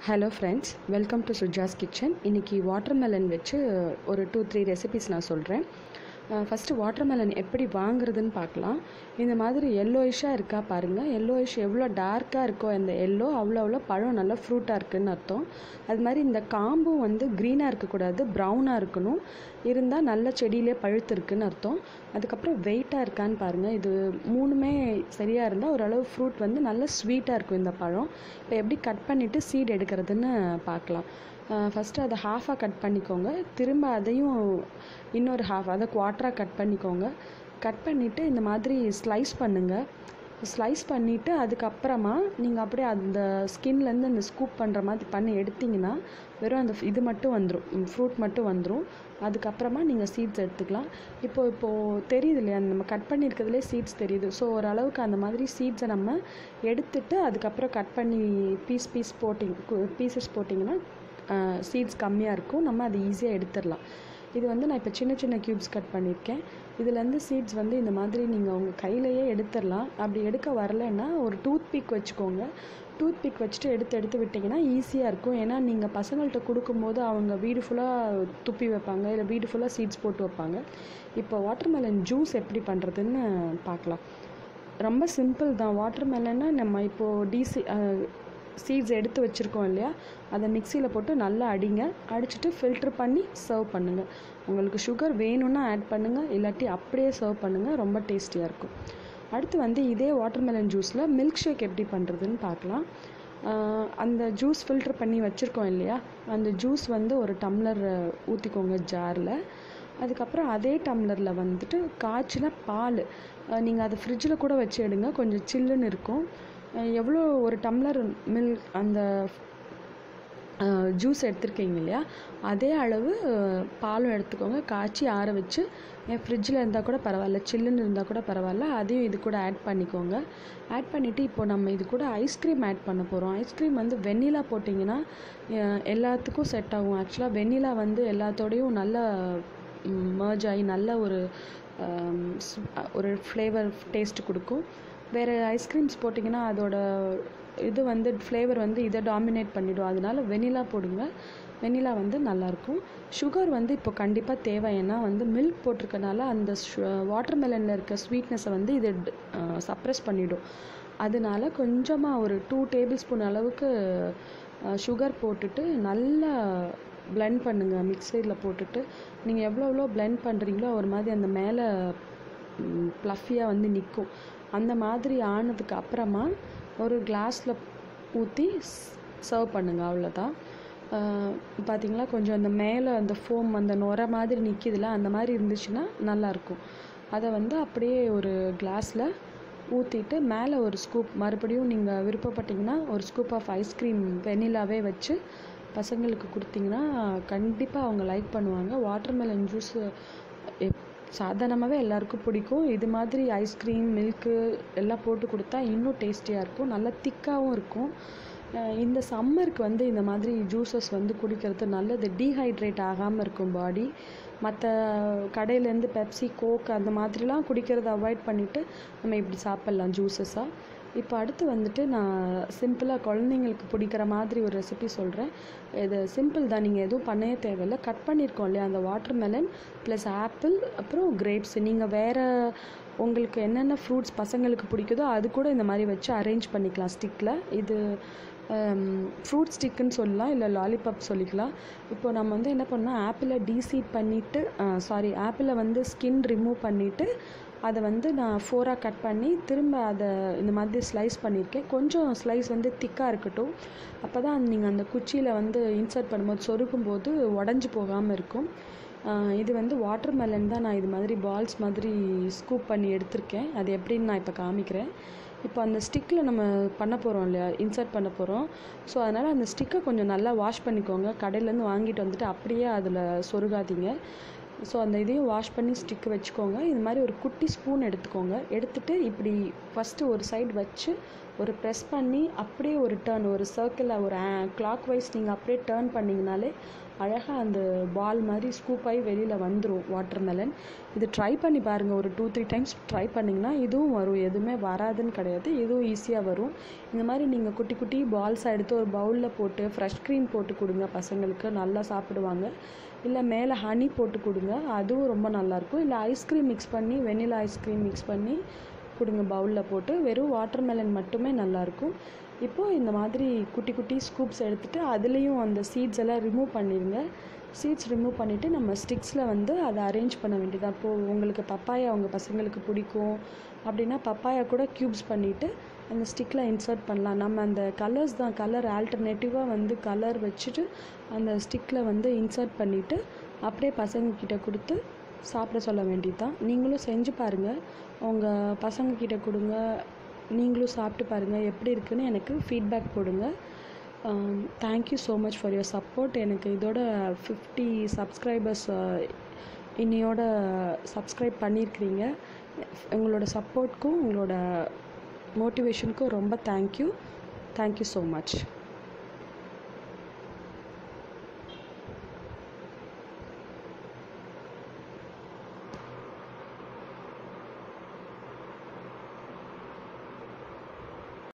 hello friends welcome to Suja's kitchen இன்றைக்கி watermelon வச்சு ஒரு டூ த்ரீ ரெசிபிஸ் நான் சொல்கிறேன் ஃபஸ்ட்டு வாட்டர்மெலன் எப்படி வாங்குறதுன்னு பார்க்கலாம் இந்த மாதிரி எல்லோயிஷாக இருக்கா பாருங்கள் எல்லோயிஷ் எவ்வளோ டார்க்காக இருக்கோ அந்த எல்லோ அவ்வளோ அவ்வளோ பழம் நல்லா ஃப்ரூட்டாக இருக்குதுன்னு அர்த்தம் அது மாதிரி இந்த காம்பும் வந்து க்ரீனாக இருக்கக்கூடாது ப்ரௌனாக இருக்கணும் இருந்தால் நல்ல செடியிலே பழுத்து இருக்குன்னு அர்த்தம் அதுக்கப்புறம் வெயிட்டாக இருக்கான்னு பாருங்கள் இது மூணுமே சரியாக இருந்தால் ஓரளவு ஃப்ரூட் வந்து நல்ல ஸ்வீட்டாக இருக்கும் இந்த பழம் இப்போ எப்படி கட் பண்ணிவிட்டு சீட் எடுக்கிறதுன்னு பார்க்கலாம் ஃபஸ்ட்டு அதை ஹாஃபாக கட் பண்ணிக்கோங்க திரும்ப அதையும் இன்னொரு ஹாஃப் அதை குவார்ட்டராக கட் பண்ணிக்கோங்க கட் பண்ணிவிட்டு இந்த மாதிரி ஸ்லைஸ் பண்ணுங்கள் ஸ்லைஸ் பண்ணிவிட்டு அதுக்கப்புறமா நீங்கள் அப்படியே அந்த ஸ்கின்லேருந்து அந்த ஸ்கூப் பண்ணுற மாதிரி பண்ணி எடுத்திங்கன்னா வெறும் அந்த இது மட்டும் வந்துடும் ஃப்ரூட் மட்டும் வந்துடும் அதுக்கப்புறமா நீங்கள் சீட்ஸ் எடுத்துக்கலாம் இப்போ இப்போது தெரியுது இல்லையா நம்ம கட் பண்ணியிருக்கிறதுலே சீட்ஸ் தெரியுது ஸோ ஓரளவுக்கு அந்த மாதிரி சீட்ஸை நம்ம எடுத்துட்டு அதுக்கப்புறம் கட் பண்ணி பீஸ் பீஸ் போட்டிங் பீசஸ் போட்டிங்கன்னா சீட்ஸ் கம்மியாக இருக்கும் நம்ம அதை ஈஸியாக எடுத்துடலாம் இது வந்து நான் இப்போ சின்ன சின்ன க்யூப்ஸ் கட் பண்ணியிருக்கேன் இதுலேருந்து சீட்ஸ் வந்து இந்த மாதிரி நீங்கள் உங்கள் கையிலையே எடுத்துடலாம் அப்படி எடுக்க வரலைன்னா ஒரு டூத் பிக் வச்சுக்கோங்க டூத் பிக் வச்சுட்டு எடுத்து எடுத்து விட்டிங்கன்னா ஈஸியாக இருக்கும் ஏன்னா நீங்கள் பசங்கள்கிட்ட கொடுக்கும்போது அவங்க வீடு ஃபுல்லாக துப்பி வைப்பாங்க இல்லை வீடு ஃபுல்லாக சீட்ஸ் போட்டு வைப்பாங்க இப்போ வாட்டர்மெலன் ஜூஸ் எப்படி பண்ணுறதுன்னு பார்க்கலாம் ரொம்ப சிம்பிள் தான் வாட்டர்மெலன்னா நம்ம இப்போது டிசி சீட்ஸ் எடுத்து வச்சுருக்கோம் இல்லையா அதை மிக்சியில் போட்டு நல்லா அடிங்க அடிச்சுட்டு ஃபில்ட்ரு பண்ணி சர்வ் பண்ணுங்கள் உங்களுக்கு சுகர் வேணும்னா ஆட் பண்ணுங்கள் இல்லாட்டி அப்படியே சர்வ் பண்ணுங்கள் ரொம்ப டேஸ்டியாக இருக்கும் அடுத்து வந்து இதே வாட்டர்மெலன் ஜூஸில் மில்க் ஷேக் எப்படி பண்ணுறதுன்னு பார்க்கலாம் அந்த ஜூஸ் ஃபில்ட்ரு பண்ணி வச்சுருக்கோம் இல்லையா அந்த ஜூஸ் வந்து ஒரு டம்ளர் ஊற்றிக்கோங்க ஜாரில் அதுக்கப்புறம் அதே டம்ளரில் வந்துட்டு காய்ச்சின பால் நீங்கள் அதை ஃப்ரிட்ஜில் கூட வச்சு எடுங்க கொஞ்சம் சில்லுன்னு இருக்கும் எவ்வளோ ஒரு டம்ளர் மில்க் அந்த ஜூஸ் எடுத்திருக்கீங்க இல்லையா அதே அளவு பாலும் எடுத்துக்கோங்க காய்ச்சி ஆற வச்சு என் ஃப்ரிட்ஜில் இருந்தால் கூட பரவாயில்ல சில்லுன்னு இருந்தால் கூட பரவாயில்ல அதையும் இது கூட ஆட் பண்ணிக்கோங்க ஆட் பண்ணிவிட்டு இப்போ நம்ம இது கூட ஐஸ்கிரீம் ஆட் பண்ண போகிறோம் ஐஸ்கிரீம் வந்து வெண்ணிலா போட்டிங்கன்னா எல்லாத்துக்கும் செட் ஆகும் ஆக்சுவலாக வெண்ணிலா வந்து எல்லாத்தோடையும் நல்ல மர்ஜ் ஆகி நல்ல ஒரு ஒரு ஃப்ளேவர் டேஸ்ட் கொடுக்கும் வேறு ஐஸ்கிரீம்ஸ் போட்டிங்கன்னா அதோட இது வந்து ஃப்ளேவர் வந்து இதை டாமினேட் பண்ணிவிடும் அதனால வெனிலா போடுங்க வெனிலா வந்து நல்லாயிருக்கும் சுகர் வந்து இப்போ கண்டிப்பாக தேவை ஏன்னா வந்து மில்க் போட்டிருக்கனால அந்த வாட்டர்மெலனில் இருக்க ஸ்வீட்னஸை வந்து இது சப்ரெஸ் பண்ணிவிடும் அதனால கொஞ்சமாக ஒரு டூ டேபிள் ஸ்பூன் அளவுக்கு சுகர் போட்டுட்டு நல்லா பிளெண்ட் பண்ணுங்கள் மிக்சரில் போட்டுட்டு நீங்கள் எவ்வளோ எவ்வளோ பிளெண்ட் பண்ணுறீங்களோ ஒரு மாதிரி அந்த மேலே ப்ளஃபியாக வந்து நிற்கும் அந்த மாதிரி ஆனதுக்கு அப்புறமா ஒரு கிளாஸில் ஊற்றி சர்வ் பண்ணுங்கள் அவ்வளோதான் பார்த்திங்களா கொஞ்சம் அந்த மேலே அந்த ஃபோம் அந்த நுர மாதிரி நிற்கிதுல அந்த மாதிரி இருந்துச்சுன்னா நல்லாயிருக்கும் அதை வந்து அப்படியே ஒரு கிளாஸில் ஊற்றிட்டு மேலே ஒரு ஸ்கூப் மறுபடியும் நீங்கள் விருப்பப்பட்டிங்கன்னா ஒரு ஸ்கூப் ஆஃப் ஐஸ்கிரீம் வெனிலாவே வச்சு பசங்களுக்கு கொடுத்தீங்கன்னா கண்டிப்பாக அவங்க லைக் பண்ணுவாங்க வாட்டர்மெலன் ஜூஸ் சாதாரணமாகவே எல்லாருக்கும் பிடிக்கும் இது மாதிரி ஐஸ்கிரீம் மில்க்கு எல்லாம் போட்டு கொடுத்தா இன்னும் டேஸ்டியாக இருக்கும் நல்லா திக்காகவும் இருக்கும் இந்த சம்மருக்கு வந்து இந்த மாதிரி ஜூஸஸ் வந்து குடிக்கிறது நல்லது டீஹைட்ரேட் ஆகாமல் இருக்கும் பாடி மற்ற கடையிலேருந்து பெப்சி கோக் அந்த மாதிரிலாம் குடிக்கிறத அவாய்ட் பண்ணிவிட்டு நம்ம இப்படி சாப்பிட்லாம் ஜூஸஸாக இப்போ அடுத்து வந்துட்டு நான் சிம்பிளாக குழந்தைங்களுக்கு பிடிக்கிற மாதிரி ஒரு ரெசிபி சொல்கிறேன் இது சிம்பிள் தான் நீங்கள் எதுவும் பண்ணவே தேவையில்லை கட் பண்ணியிருக்கோம் இல்லையா அந்த வாட்டர் மெலன் ப்ளஸ் ஆப்பிள் அப்புறம் கிரேப்ஸ் நீங்கள் வேறு உங்களுக்கு என்னென்ன ஃப்ரூட்ஸ் பசங்களுக்கு பிடிக்குதோ அது கூட இந்த மாதிரி வச்சு அரேஞ்ச் பண்ணிக்கலாம் ஸ்டிக்கில் இது ஃப்ரூட் ஸ்டிக்குன்னு சொல்லலாம் இல்லை லாலிபாப் சொல்லிக்கலாம் இப்போ நம்ம வந்து என்ன பண்ணோம் ஆப்பிளை டீசீட் பண்ணிவிட்டு சாரி ஆப்பிளை வந்து ஸ்கின் ரிமூவ் பண்ணிவிட்டு அதை வந்து நான் ஃபோராக கட் பண்ணி திரும்ப அதை இந்த மாதிரி ஸ்லைஸ் பண்ணியிருக்கேன் கொஞ்சம் ஸ்லைஸ் வந்து திக்காக இருக்கட்டும் அப்போ தான் நீங்கள் அந்த குச்சியில் வந்து இன்சர்ட் பண்ணும்போது சொருகும் போது உடஞ்சி போகாமல் இருக்கும் இது வந்து வாட்டர் மெலன் தான் நான் இது மாதிரி பால்ஸ் மாதிரி ஸ்கூப் பண்ணி எடுத்திருக்கேன் அது எப்படின்னு நான் இப்போ காமிக்கிறேன் இப்போ அந்த ஸ்டிக்கில் நம்ம பண்ண போகிறோம் இல்லையா இன்சர்ட் பண்ண போகிறோம் ஸோ அதனால் அந்த ஸ்டிக்கை கொஞ்சம் நல்லா வாஷ் பண்ணிக்கோங்க கடையிலேருந்து வாங்கிட்டு வந்துட்டு அப்படியே அதில் சொருகாதீங்க ஸோ அந்த இதையும் வாஷ் பண்ணி ஸ்டிக்கு வச்சுக்கோங்க இது மாதிரி ஒரு குட்டி ஸ்பூன் எடுத்துக்கோங்க எடுத்துகிட்டு இப்படி ஃபஸ்ட்டு ஒரு சைடு வச்சு ஒரு ப்ரெஸ் பண்ணி அப்படியே ஒரு டேர்ன் ஒரு சர்க்கிளில் ஒரு கிளாக் வைஸ் நீங்கள் அப்படியே டேர்ன் பண்ணிங்கனாலே அழகாக அந்த பால் மாதிரி ஸ்கூப் ஆகி வெளியில் வந்துடும் வாட்டர் மெலன் இது ட்ரை பண்ணி பாருங்கள் ஒரு டூ த்ரீ டைம்ஸ் ட்ரை பண்ணிங்கன்னா இதுவும் வரும் எதுவுமே வராதுன்னு கிடையாது இதுவும் ஈஸியாக வரும் இந்த மாதிரி நீங்கள் குட்டி குட்டி பால்ஸாக எடுத்து ஒரு பவுலில் போட்டு ஃப்ரெஷ் க்ரீம் போட்டு கொடுங்க பசங்களுக்கு நல்லா சாப்பிடுவாங்க இல்லை மேலே ஹனி போட்டு கொடுங்க அதுவும் ரொம்ப நல்லாயிருக்கும் இல்லை ஐஸ்கிரீம் மிக்ஸ் பண்ணி வெனிலா ஐஸ்கிரீம் மிக்ஸ் பண்ணி கொடுங்க பவுலில் போட்டு வெறும் வாட்டர் மெலன் மட்டுமே நல்லாயிருக்கும் இப்போது இந்த மாதிரி குட்டி குட்டி ஸ்கூப்ஸ் எடுத்துகிட்டு அதுலேயும் அந்த சீட்ஸ் எல்லாம் ரிமூவ் பண்ணிடுங்க சீட்ஸ் ரிமூவ் பண்ணிவிட்டு நம்ம ஸ்டிக்ஸில் வந்து அதை அரேஞ்ச் பண்ண வேண்டியதான் இப்போது உங்களுக்கு பப்பாயா உங்கள் பசங்களுக்கு பிடிக்கும் அப்படின்னா பப்பாயா கூட க்யூப்ஸ் பண்ணிவிட்டு அந்த ஸ்டிக்கில் இன்சர்ட் பண்ணலாம் நம்ம அந்த கலர்ஸ் தான் கலர் ஆல்டர்னேட்டிவாக வந்து கலர் வச்சுட்டு அந்த ஸ்டிக்கில் வந்து இன்சர்ட் பண்ணிவிட்டு அப்படியே பசங்கக்கிட்ட கொடுத்து சாப்பிட சொல்ல வேண்டியது தான் நீங்களும் செஞ்சு பாருங்கள் உங்கள் பசங்கக்கிட்ட கொடுங்க நீங்களும் சாப்பிட்டு பாருங்கள் எப்படி இருக்குன்னு எனக்கு ஃபீட்பேக் போடுங்க thank you so much for your support எனக்கு இதோட ஃபிஃப்டி சப்ஸ்கிரைபர்ஸ் இன்னையோட சப்ஸ்கிரைப் பண்ணியிருக்கிறீங்க உங்களோட சப்போர்ட்க்கும் உங்களோட மோட்டிவேஷனுக்கும் ரொம்ப தேங்க்யூ தேங்க்யூ ஸோ மச்